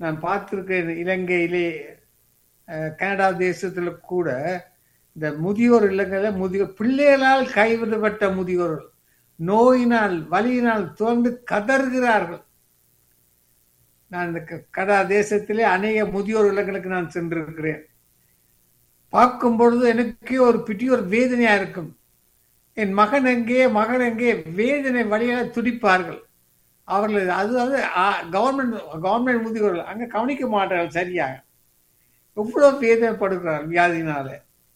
நான் பார்த்திருக்கேன் இலங்கையிலே அஹ், கனடா தேசத்துல கூட இந்த முதியோர் இல்லங்கள்ல முதியோர் பிள்ளைகளால் கைவிடப்பட்ட முதியோர்கள் நோயினால் வலியினால் தோன்று கதறுகிறார்கள் நான் இந்த க- கனடா தேசத்திலே அநேக முதியோர் இல்லங்களுக்கு நான் சென்றிருக்கிறேன் பார்க்கும் பொழுது எனக்கே ஒரு பிட்டி ஒரு வேதனையா இருக்கும் என் மகன் எங்கே மகன் எங்கே வேதனை வழியாக துடிப்பார்கள் அவர்கள் அது அது கவர்மெண்ட் கவர்மெண்ட் முதியோர்கள் அங்க கவனிக்க மாட்டார்கள் சரியாக எவ்வளவு வேதனைப்படுகிறார்கள் வியாதினால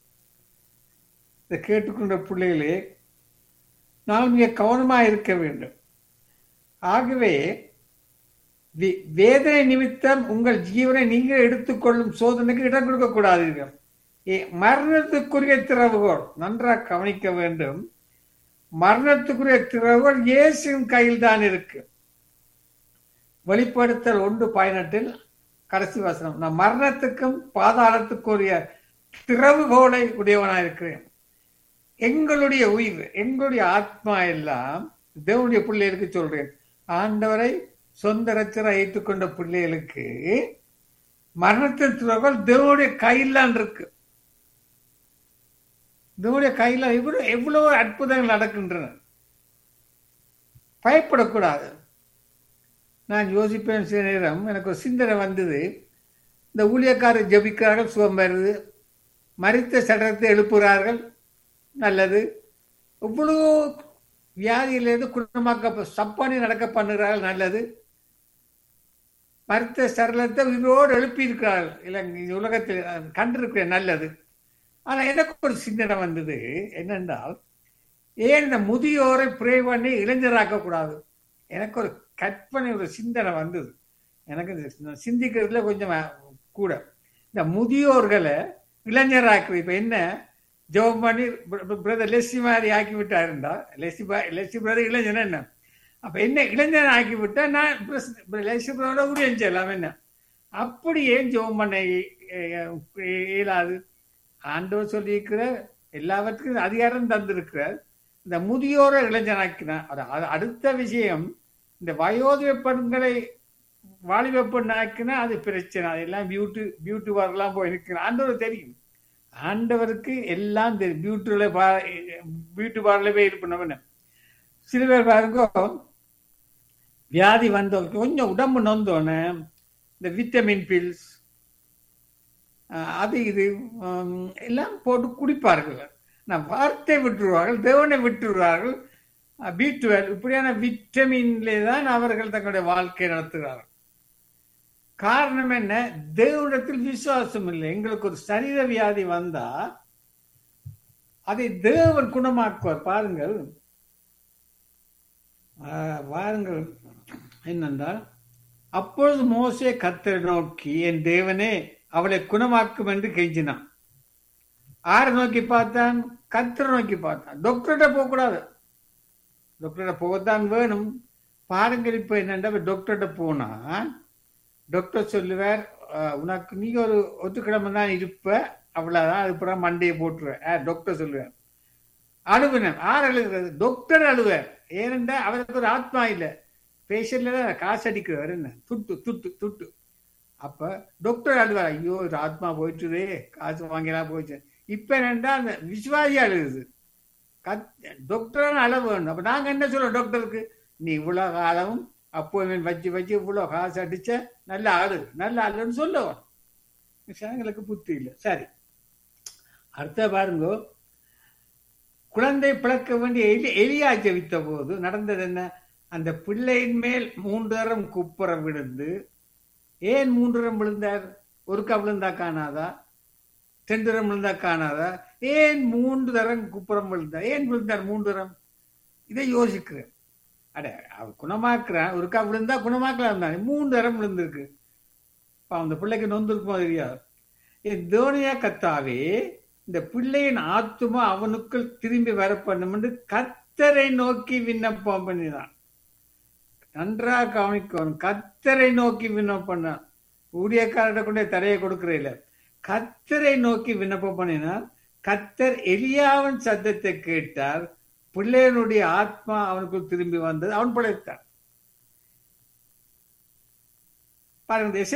இதை கேட்டுக்கொண்ட பிள்ளைகளே நாம் மிக கவனமா இருக்க வேண்டும் ஆகவே வே- வேதனை நிமித்தம் உங்கள் ஜீவனை நீங்கள் எடுத்துக்கொள்ளும் சோதனைக்கு இடம் கொடுக்க கூடாதீர்கள் ஏ, மரணத்துக்குரிய திறவுகோல் நன்றாக கவனிக்க வேண்டும் மரணத்துக்குரிய திறவுகோல் இயேசுவின் கையில் தான் இருக்கு வெளிப்படுத்தல் ஒன்று பதினெட்டில் கடைசி வசனம் நான் மரணத்துக்கும் பாதாளத்துக்குரிய திறவுகோலை உடையவனாக இருக்கிறேன் எங்களுடைய உயிர் எங்களுடைய ஆத்மா எல்லாம் தேவனுடைய பிள்ளைகளுக்கு சொல்றேன் ஆண்டவரை சொந்த ரச்சரை ஏற்றுக்கொண்ட பிள்ளைகளுக்கு மரணத்தின் திறவுகோல் தேவனுடைய கையில் தான் இருக்கு தேவனுடைய கையில் இவ்வளவு எவ்வளவு அற்புதங்கள் நடக்கின்றன பயப்படக்கூடாது நான் யோசிப்பேன் சில நேரம் எனக்கு ஒரு சிந்தனை வந்தது இந்த ஊழியக்காரர் ஜபிக்கிறார்கள் சுகம் வருது மறித்த சடலத்தை எழுப்புகிறார்கள் நல்லது இவ்வளோ வியாதியிலிருந்து குணமாக்க சப்பானி நடக்க பண்ணுகிறார்கள் நல்லது மறித்த சடலத்தை உயிரோடு எழுப்பி இருக்கிறார்கள் இல்லை உலகத்தில் கண்டிருக்கிறேன் நல்லது ஆனா எனக்கு ஒரு சிந்தனை வந்தது என்னென்றால் ஏன் இந்த முதியோரை ப்ரே பண்ணி இளைஞராக்க கூடாது எனக்கு ஒரு கற்பனை ஒரு சிந்தனை வந்தது எனக்கு இந்த சிந்திக்கிறதுல கொஞ்சம் கூட இந்த முதியோர்களை இளைஞராக்குறது இப்ப என்ன ஜோம் பண்ணி பிரதர் லெஸ்ஸி மாதிரி ஆக்கி விட்டாருண்டா லெஸ்ஸி லெஸ்ஸி பிரதர் இளைஞன் என்ன அப்ப என்ன இளைஞன் ஆக்கி விட்டா நான் லெஸ்ஸி பிரதரோட ஊழியம் செய்யலாம் என்ன அப்படி ஏன் ஜோம் பண்ண இயலாது ஆண்டவர் சொல்லியிருக்கிற எல்லாவற்றுக்கும் அதிகாரம் தந்திருக்கிறார் இந்த முதியோரை இளைஞனாக்கினார் அது அடுத்த விஷயம் இந்த வயோதிக பெண்களை வாலிப பெண் ஆக்கினா அது பிரச்சனை அதெல்லாம் பியூட்டி பியூட்டி பார்லாம் போய் இருக்கிற ஆண்டவர் தெரியும் ஆண்டவருக்கு எல்லாம் தெரியும் பியூட்டில பியூட்டி பார்ல போய் இருப்பணும் சில பேர் பாருங்க வியாதி வந்தவங்க கொஞ்சம் உடம்பு நொந்தோன்னு இந்த விட்டமின் பில்ஸ் அது இது எல்லாம் போட்டு குடிப்பார்கள் நான் வார்த்தை விட்டுருவார்கள் தேவனை விட்டுருவார்கள் பி டுவெல் இப்படியான விட்டமின்லே தான் அவர்கள் தங்களுடைய வாழ்க்கை நடத்துகிறார்கள் காரணம் என்ன தேவனிடத்தில் விசுவாசம் இல்லை எங்களுக்கு ஒரு சரீர வியாதி வந்தா அதை தேவன் குணமாக்குவார் பாருங்கள் பாருங்கள் என்னென்றால் அப்பொழுது மோசே கத்தரை நோக்கி என் தேவனே அவளை குணமாக்கும் என்று கெஞ்சினான் ஆரை நோக்கி பார்த்தான் கத்தரை நோக்கி பார்த்தான் டாக்டர்கிட்ட போகக்கூடாது டாக்டர்கிட்ட போகத்தான் வேணும் பாருங்கள் இப்ப என்னண்டா டாக்டர்கிட்ட போனா டாக்டர் சொல்லுவார் உனக்கு நீ ஒரு ஒத்துக்கிழமை தான் இருப்ப அவ்வளவுதான் அதுக்கப்புறம் மண்டையை போட்டுருவேன் டாக்டர் சொல்லுவார் அழுவினேன் ஆறு அழுகிறது டாக்டர் அழுவார் ஏனென்றா அவருக்கு ஒரு ஆத்மா இல்லை பேஷண்ட்ல தான் காசு அடிக்கிறவர் என்ன துட்டு துட்டு துட்டு அப்ப டாக்டர் அழுவார் ஐயோ ஒரு ஆத்மா போயிட்டுதே காசு வாங்கிலாம் போயிடுச்சு இப்ப என்னண்டா அந்த விஸ்வாசி அழுகுது கத் டாக்டர் அளவு வேணும் அப்ப நாங்க என்ன சொல்றோம் டாக்டருக்கு நீ இவ்வளவு காலமும் அப்பாயின்மெண்ட் வச்சு வச்சு இவ்வளவு காசு அடிச்ச நல்ல ஆளு நல்ல ஆளுன்னு சொல்லுவோம் ஜனங்களுக்கு புத்தி இல்லை சரி அடுத்த பாருங்க குழந்தை பிளக்க வேண்டிய எலி எலியா ஜெபித்த போது நடந்தது என்ன அந்த பிள்ளையின் மேல் மூன்று தரம் குப்புற விழுந்து ஏன் மூன்று தரம் விழுந்தார் ஒருக்கா விழுந்தா காணாதா ரெண்டு தரம் விழுந்தா காணாதா ஏன் மூன்று தரம் குப்புறம் விழுந்தார் ஏன் விழுந்தார் மூன்று தரம் இதை யோசிக்கிறேன் அட அவர் குணமாக்குறான் ஒருக்கா விழுந்தா குணமாக்கலாம் தானே மூணு தரம் விழுந்திருக்கு அந்த பிள்ளைக்கு நொந்திருக்குமோ தெரியாது என் தோனியா கத்தாவே இந்த பிள்ளையின் ஆத்துமா அவனுக்குள் திரும்பி வர பண்ணும் என்று கத்தரை நோக்கி விண்ணப்பம் பண்ணினான் நன்றாக கவனிக்கணும் கத்தரை நோக்கி விண்ணப்பம் பண்ணான் ஊழியக்காரர்கிட்ட கொண்டே தரையை கொடுக்கிறேன் கத்தரை நோக்கி விண்ணப்பம் பண்ணினார் கத்தர் எலியாவின் சத்தத்தை கேட்டார் பிள்ளையனுடைய ஆத்மா அவனுக்குள் திரும்பி வந்தது அவன் பிழைத்தான் பாருங்க